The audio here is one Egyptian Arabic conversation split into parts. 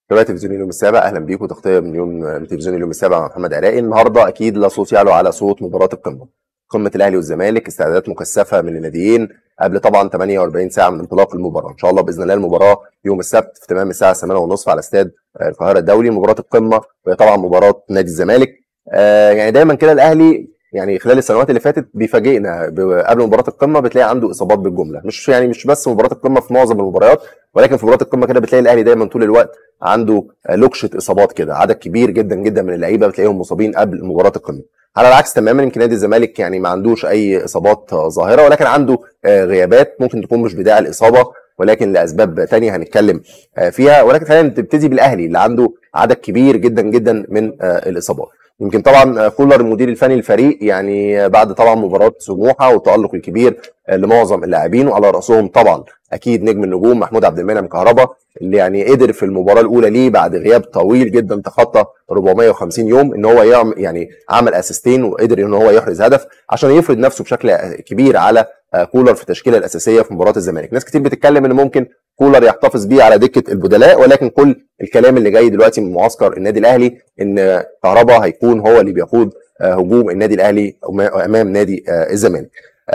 تابع تلفزيون اليوم السابع اهلا بيكم تغطيه من يوم من تلفزيون اليوم السابع مع محمد عراقي النهارده اكيد لا صوت يعلو على صوت مباراه القمه قمه الاهلي والزمالك استعدادات مكثفه من الناديين قبل طبعا 48 ساعه من انطلاق المباراه ان شاء الله باذن الله المباراه يوم السبت في تمام الساعه 8:30 على استاد القاهره الدولي مباراه القمه وهي طبعا مباراه نادي الزمالك آه يعني دايما كده الاهلي يعني خلال السنوات اللي فاتت بيفاجئنا قبل مباراه القمه بتلاقي عنده اصابات بالجمله مش يعني مش بس مباراه القمه في معظم المباريات ولكن في مباراه القمه كده بتلاقي الاهلي دايما طول الوقت عنده لوكشه اصابات كده عدد كبير جدا جدا من اللعيبه بتلاقيهم مصابين قبل مباراه القمه على العكس تماما يمكن نادي الزمالك يعني ما عندوش اي اصابات ظاهره ولكن عنده غيابات ممكن تكون مش بداعي الاصابه ولكن لاسباب تانية هنتكلم فيها ولكن خلينا نبتدي بالاهلي اللي عنده عدد كبير جدا جدا من الاصابات يمكن طبعا كولر المدير الفني للفريق يعني بعد طبعا مباراه سموحه والتالق الكبير لمعظم اللاعبين وعلى راسهم طبعا اكيد نجم النجوم محمود عبد المنعم كهربا اللي يعني قدر في المباراه الاولى ليه بعد غياب طويل جدا تخطى 450 يوم ان هو يعمل يعني عمل اسيستين وقدر ان هو يحرز هدف عشان يفرض نفسه بشكل كبير على كولر في التشكيله الاساسيه في مباراه الزمالك ناس كتير بتتكلم ان ممكن كولر يحتفظ بيه على دكه البدلاء ولكن كل الكلام اللي جاي دلوقتي من معسكر النادي الاهلي ان كهربا هيكون هو اللي بيقود هجوم النادي الاهلي امام نادي الزمالك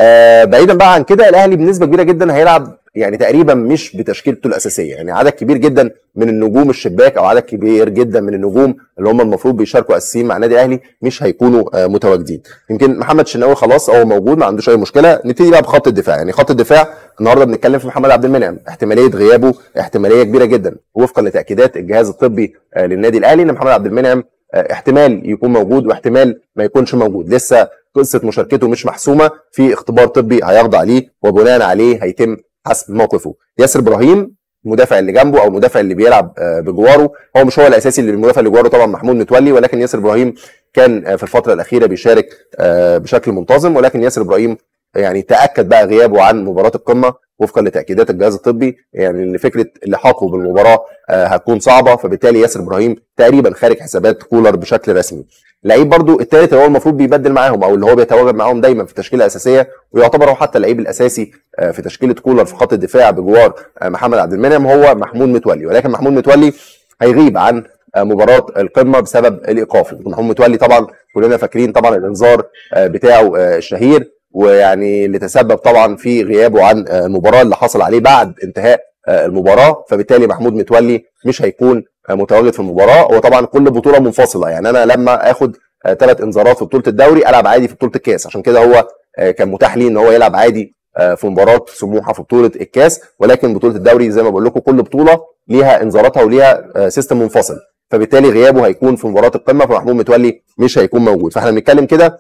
بعيدا بقى عن كده الاهلي بنسبه كبيره جدا هيلعب يعني تقريبا مش بتشكيلته الاساسيه يعني عدد كبير جدا من النجوم الشباك او عدد كبير جدا من النجوم اللي هم المفروض بيشاركوا اساسيين مع النادي الاهلي مش هيكونوا متواجدين يمكن محمد شناوي خلاص هو موجود ما عندوش اي مشكله نبتدي بقى بخط الدفاع يعني خط الدفاع النهارده بنتكلم في محمد عبد المنعم احتماليه غيابه احتماليه كبيره جدا وفقا لتاكيدات الجهاز الطبي للنادي الاهلي ان محمد عبد المنعم احتمال يكون موجود واحتمال ما يكونش موجود لسه قصه مشاركته مش محسومه في اختبار طبي هيخضع ليه وبناء عليه هيتم حسب موقفه ياسر ابراهيم المدافع اللي جنبه او المدافع اللي بيلعب بجواره هو مش هو الاساسي اللي المدافع اللي جواره طبعا محمود متولي ولكن ياسر ابراهيم كان في الفتره الاخيره بيشارك بشكل منتظم ولكن ياسر ابراهيم يعني تاكد بقى غيابه عن مباراه القمه وفقا لتاكيدات الجهاز الطبي يعني ان فكره لحاقه بالمباراه هتكون صعبه فبالتالي ياسر ابراهيم تقريبا خارج حسابات كولر بشكل رسمي لعيب برضو الثالث اللي هو المفروض بيبدل معاهم او اللي هو بيتواجد معاهم دايما في التشكيله الاساسيه ويعتبر هو حتى اللعيب الاساسي في تشكيله كولر في خط الدفاع بجوار محمد عبد المنعم هو محمود متولي ولكن محمود متولي هيغيب عن مباراه القمه بسبب الايقاف محمود متولي طبعا كلنا فاكرين طبعا الانذار بتاعه الشهير ويعني اللي تسبب طبعا في غيابه عن المباراه اللي حصل عليه بعد انتهاء المباراه فبالتالي محمود متولي مش هيكون متواجد في المباراه هو طبعا كل بطوله منفصله يعني انا لما اخد ثلاث انذارات في بطوله الدوري العب عادي في بطوله الكاس عشان كده هو كان متاح ليه ان هو يلعب عادي في مباراه سموحه في بطوله الكاس ولكن بطوله الدوري زي ما بقول لكم كل بطوله ليها انذاراتها وليها سيستم منفصل فبالتالي غيابه هيكون في مباراه القمه فمحمود متولي مش هيكون موجود فاحنا بنتكلم كده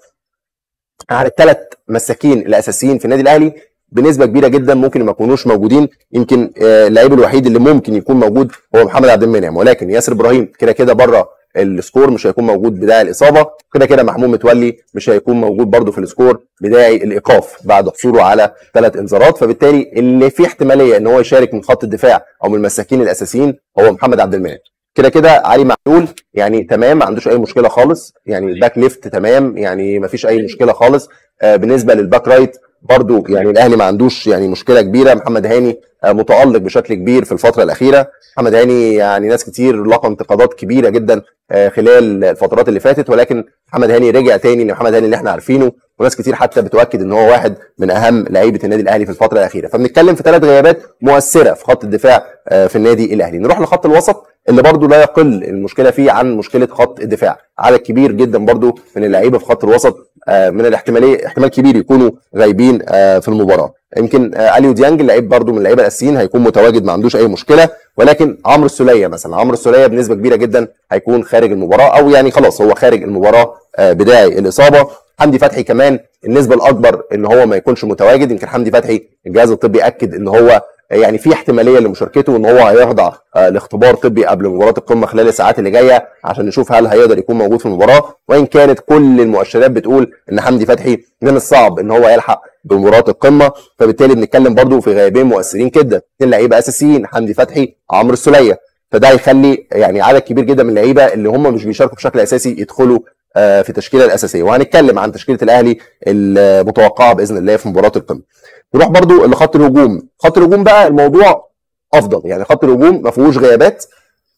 على الثلاث مساكين الاساسيين في النادي الاهلي بنسبه كبيره جدا ممكن ما يكونوش موجودين يمكن اللعيب الوحيد اللي ممكن يكون موجود هو محمد عبد المنعم ولكن ياسر ابراهيم كده كده بره السكور مش هيكون موجود بداعي الاصابه كده كده محمود متولي مش هيكون موجود برده في السكور بداعي الايقاف بعد حصوله على ثلاث انذارات فبالتالي اللي فيه احتماليه ان هو يشارك من خط الدفاع او من المساكين الاساسيين هو محمد عبد المنعم كده كده علي معلول يعني تمام ما عندوش اي مشكله خالص يعني الباك ليفت تمام يعني ما فيش اي مشكله خالص آه بالنسبه للباك رايت برضو يعني الاهلي ما عندوش يعني مشكله كبيره محمد هاني آه متالق بشكل كبير في الفتره الاخيره محمد هاني يعني ناس كتير لقى انتقادات كبيره جدا آه خلال الفترات اللي فاتت ولكن محمد هاني رجع تاني لمحمد هاني اللي احنا عارفينه وناس كتير حتى بتؤكد ان هو واحد من اهم لعيبه النادي الاهلي في الفتره الاخيره فبنتكلم في ثلاث غيابات مؤثره في خط الدفاع في النادي الاهلي نروح لخط الوسط اللي برضو لا يقل المشكله فيه عن مشكله خط الدفاع عدد كبير جدا برضو من اللعيبه في خط الوسط من الاحتماليه احتمال كبير يكونوا غايبين في المباراه يمكن اليو ديانج اللعيب برضو من اللعيبه الاساسيين هيكون متواجد ما عندوش اي مشكله ولكن عمرو السوليه مثلا عمرو السوليه بنسبه كبيره جدا هيكون خارج المباراه او يعني خلاص هو خارج المباراه بداعي الاصابه حمدي فتحي كمان النسبه الاكبر ان هو ما يكونش متواجد يمكن حمدي فتحي الجهاز الطبي اكد ان هو يعني في احتماليه لمشاركته ان هو هيخضع لاختبار طبي قبل مباراه القمه خلال الساعات اللي جايه عشان نشوف هل هيقدر يكون موجود في المباراه وان كانت كل المؤشرات بتقول ان حمدي فتحي من الصعب ان هو يلحق بمباراه القمه فبالتالي بنتكلم برضو في غيابين مؤثرين جدا اثنين لعيبه اساسيين حمدي فتحي عمرو السوليه فده هيخلي يعني عدد كبير جدا من اللعيبه اللي هم مش بيشاركوا بشكل اساسي يدخلوا في التشكيله الاساسيه وهنتكلم عن تشكيله الاهلي المتوقعه باذن الله في مباراه القمه نروح برضو لخط الهجوم خط الهجوم بقى الموضوع افضل يعني خط الهجوم ما فيهوش غيابات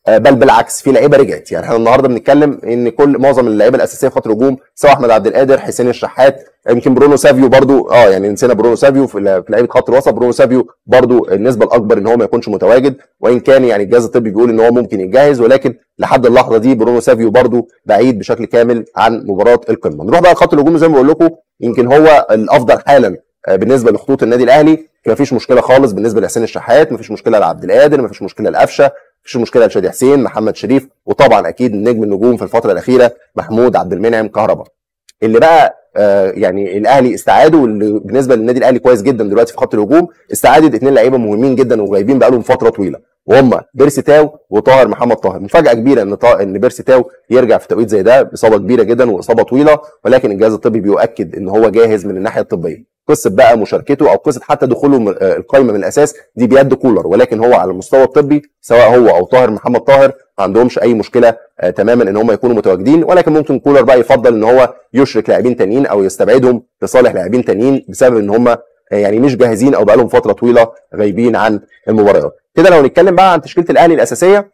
آه، بل بالعكس في لعيبه رجعت يعني احنا النهارده بنتكلم ان كل معظم اللعيبه الاساسيه في خط الهجوم سواء احمد عبد القادر حسين الشحات يمكن برونو سافيو برضو اه يعني نسينا برونو سافيو في لعيبه خط الوسط برونو سافيو برضو النسبه الاكبر ان هو ما يكونش متواجد وان كان يعني الجهاز الطبي بيقول ان هو ممكن يتجهز ولكن لحد اللحظه دي برونو سافيو برضو بعيد بشكل كامل عن مباراه القمه نروح بقى لخط الهجوم زي ما بقول لكم يمكن هو الافضل حالا آه، بالنسبه لخطوط النادي الاهلي ما فيش مشكله خالص بالنسبه لحسين الشحات ما فيش مشكله لعبد القادر ما فيش مشكله لقفشه مفيش مشكله لشادي حسين محمد شريف وطبعا اكيد نجم النجوم في الفتره الاخيره محمود عبد المنعم كهربا اللي بقى آه يعني الاهلي استعادوا واللي بالنسبه للنادي الاهلي كويس جدا دلوقتي في خط الهجوم استعادت اثنين لعيبه مهمين جدا وغايبين بقى لهم فتره طويله وهم بيرسي تاو وطاهر محمد طاهر مفاجاه كبيره ان طا... ان بيرسي تاو يرجع في توقيت زي ده باصابه كبيره جدا واصابه طويله ولكن الجهاز الطبي بيؤكد ان هو جاهز من الناحيه الطبيه قصه بقى مشاركته او قصه حتى دخوله آه، القائمه من الاساس دي بيد كولر ولكن هو على المستوى الطبي سواء هو او طاهر محمد طاهر ما عندهمش اي مشكله آه، تماما ان هم يكونوا متواجدين ولكن ممكن كولر بقى يفضل ان هو يشرك لاعبين تانيين او يستبعدهم لصالح لاعبين تانيين بسبب ان هم آه، يعني مش جاهزين او بقى لهم فتره طويله غايبين عن المباريات كده لو نتكلم بقى عن تشكيله الاهلي الاساسيه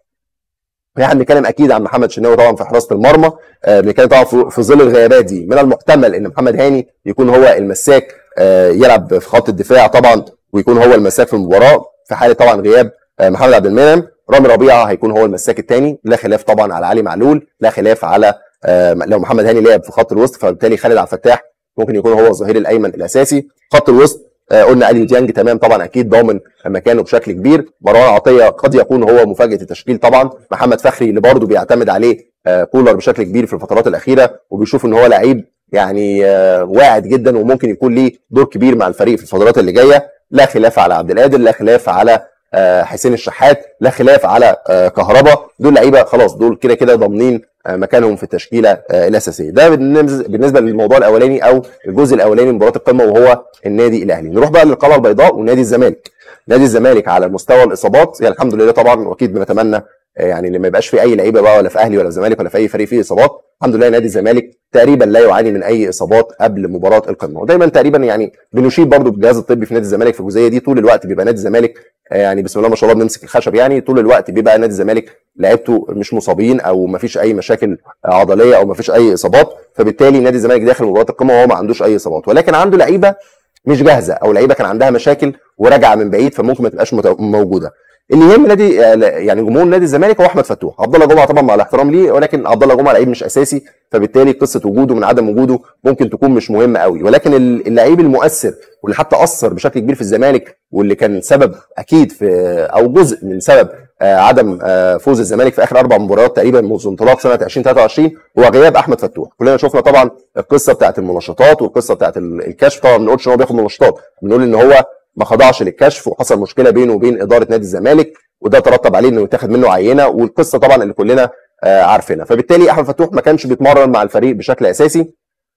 يعني بنتكلم اكيد عن محمد شناوي طبعا في حراسه المرمى بنتكلم طبعا في ظل الغيابات دي من المحتمل ان محمد هاني يكون هو المساك آه، يلعب في خط الدفاع طبعا ويكون هو المساك في المباراه في حاله طبعا غياب آه، محمد عبد المنعم رامي ربيعه هيكون هو المساك الثاني لا خلاف طبعا على علي معلول لا خلاف على آه، لو محمد هاني لعب في خط الوسط فبالتالي خالد عبد الفتاح ممكن يكون هو الظهير الايمن الاساسي خط الوسط قلنا اليو ديانج تمام طبعا اكيد ضامن مكانه بشكل كبير مروان عطيه قد يكون هو مفاجاه التشكيل طبعا محمد فخري اللي برضه بيعتمد عليه كولر بشكل كبير في الفترات الاخيره وبيشوف ان هو لعيب يعني آه، واعد جدا وممكن يكون ليه دور كبير مع الفريق في الفترات اللي جايه لا خلاف على عبد القادر لا خلاف على آه، حسين الشحات لا خلاف على آه، كهربا دول لعيبه خلاص دول كده كده ضامنين مكانهم في التشكيله الاساسيه ده بالنسبه للموضوع الاولاني او الجزء الاولاني من مباراه القمه وهو النادي الاهلي نروح بقى للقلعه البيضاء ونادي الزمالك نادي الزمالك على مستوى الاصابات يعني الحمد لله طبعا واكيد بنتمنى يعني اللي ما يبقاش في اي لعيبه بقى ولا في اهلي ولا في زمالك ولا في اي فريق فيه اصابات الحمد لله نادي الزمالك تقريبا لا يعاني من اي اصابات قبل مباراه القمه ودايما تقريبا يعني بنشيد برضو بالجهاز الطبي في نادي الزمالك في الجزئيه دي طول الوقت بيبقى نادي الزمالك آه، يعني بسم الله ما شاء الله بنمسك الخشب يعني طول الوقت بيبقى نادي الزمالك لعيبته مش مصابين او ما فيش اي مشاكل عضليه او ما فيش اي اصابات فبالتالي نادي الزمالك داخل مباراه القمه وهو ما عندوش اي اصابات ولكن عنده لعيبه مش جاهزه او لعيبه كان عندها مشاكل وراجعه من بعيد فممكن ما تبقاش موجوده اللي يهم نادي آه، يعني جمهور نادي الزمالك هو احمد فتوح عبد الله جمعه طبعا مع الاحترام ليه ولكن عبد الله جمعه لعيب مش اساسي فبالتالي قصه وجوده من عدم وجوده ممكن تكون مش مهمه قوي ولكن اللعيب المؤثر واللي حتى اثر بشكل كبير في الزمالك واللي كان سبب اكيد في او جزء من سبب آه، عدم آه، فوز الزمالك في اخر اربع مباريات تقريبا منذ انطلاق سنه 2023 هو غياب احمد فتوح كلنا شفنا طبعا القصه بتاعت المنشطات والقصه بتاعت الكشف طبعا ما بنقولش ان هو بياخد منشطات بنقول ان هو ما خضعش للكشف وحصل مشكله بينه وبين اداره نادي الزمالك وده ترتب عليه انه يتاخد منه عينه والقصه طبعا اللي كلنا آه، عارفينها فبالتالي احمد فتوح ما كانش بيتمرن مع الفريق بشكل اساسي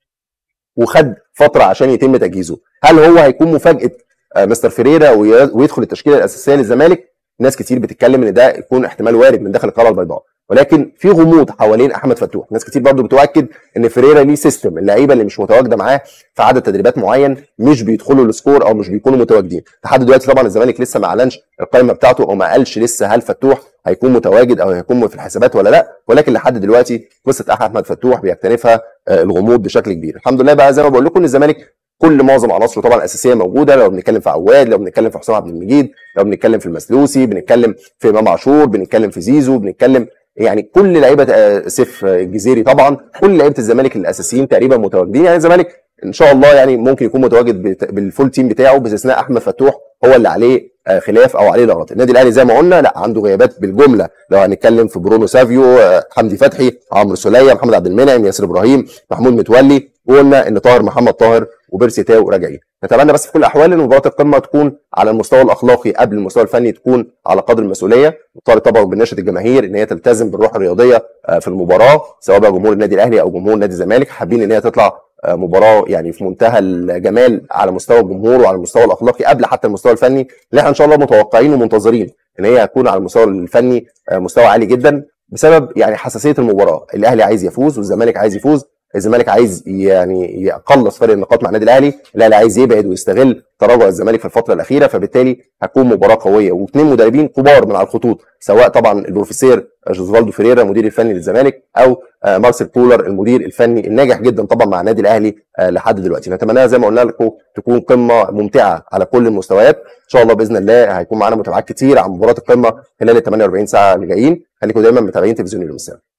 وخد فتره عشان يتم تجهيزه هل هو هيكون مفاجاه آه، مستر فيريرا ويدخل التشكيله الاساسيه للزمالك ناس كتير بتتكلم ان ده يكون احتمال وارد من داخل القاره البيضاء ولكن في غموض حوالين احمد فتوح ناس كتير برضو بتؤكد ان فريرا ليه سيستم اللعيبه اللي مش متواجده معاه في عدد تدريبات معين مش بيدخلوا السكور او مش بيكونوا متواجدين لحد دلوقتي طبعا الزمالك لسه ما اعلنش القائمه بتاعته او ما قالش لسه هل فتوح هيكون متواجد او هيكون في الحسابات ولا لا ولكن لحد دلوقتي قصه احمد فتوح بيكتنفها آه، الغموض بشكل كبير الحمد لله بقى زي ما بقول لكم ان الزمالك كل معظم عناصره طبعا الاساسيه موجوده لو بنتكلم في عواد لو بنتكلم في حسام عبد المجيد لو بنتكلم في المسلوسي بنتكلم في امام عاشور بنتكلم في زيزو بنتكلم يعني كل لعيبه آه، سيف الجزيري طبعا كل لعيبه الزمالك الاساسيين تقريبا متواجدين يعني الزمالك ان شاء الله يعني ممكن يكون متواجد بالفول تيم بتاعه باستثناء احمد فتوح هو اللي عليه آه، خلاف او عليه ضغط النادي الاهلي زي ما قلنا لا عنده غيابات بالجمله لو هنتكلم في برونو سافيو آه، حمدي فتحي عمرو سوليه محمد عبد المنعم ياسر ابراهيم محمود متولي وقلنا ان طاهر محمد طاهر وبيرسي تاو راجعين نتمنى بس في كل الاحوال ان مباراه القمه تكون على المستوى الاخلاقي قبل المستوى الفني تكون على قدر المسؤوليه وطالب طبعا بنشره الجماهير ان هي تلتزم بالروح الرياضيه آه، في المباراه سواء بقى جمهور النادي الاهلي او جمهور نادي الزمالك حابين ان هي تطلع آه، مباراه يعني في منتهى الجمال على مستوى الجمهور وعلى المستوى الاخلاقي قبل حتى المستوى الفني اللي احنا ان شاء الله متوقعين ومنتظرين ان هي هتكون على المستوى الفني آه، مستوى عالي جدا بسبب يعني حساسيه المباراه الاهلي عايز يفوز والزمالك عايز يفوز الزمالك عايز يعني يقلص فرق النقاط مع النادي الاهلي الاهلي عايز يبعد ويستغل تراجع الزمالك في الفتره الاخيره فبالتالي هتكون مباراه قويه واثنين مدربين كبار من على الخطوط سواء طبعا البروفيسور جوزفالدو فيريرا المدير الفني للزمالك او آه، مارسيل كولر المدير الفني الناجح جدا طبعا مع النادي الاهلي آه، لحد دلوقتي نتمناها زي ما قلنا لكم تكون قمه ممتعه على كل المستويات ان شاء الله باذن الله هيكون معانا متابعات كتير عن مباراه القمه خلال ال 48 ساعه اللي جايين خليكم دايما متابعين تلفزيون اليوم السابع